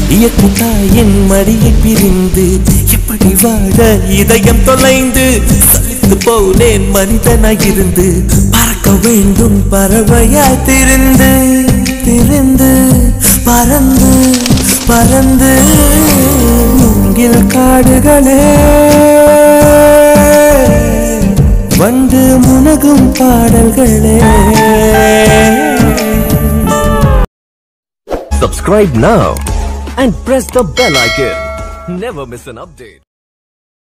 இயற்கை தாயின் மடியை பிரிந்து எப்படி வாழ இதயம் தொலைந்து சலித்து போனேன் மனிதனாயிருந்து பறக்க வேண்டும் பறவையாய் திரிந்து திரிந்து பறந்து பறந்து மூங்கில் காடுகளே வண்டு முனகும் பாடல்களே Subscribe now and press the bell icon. Never miss an update.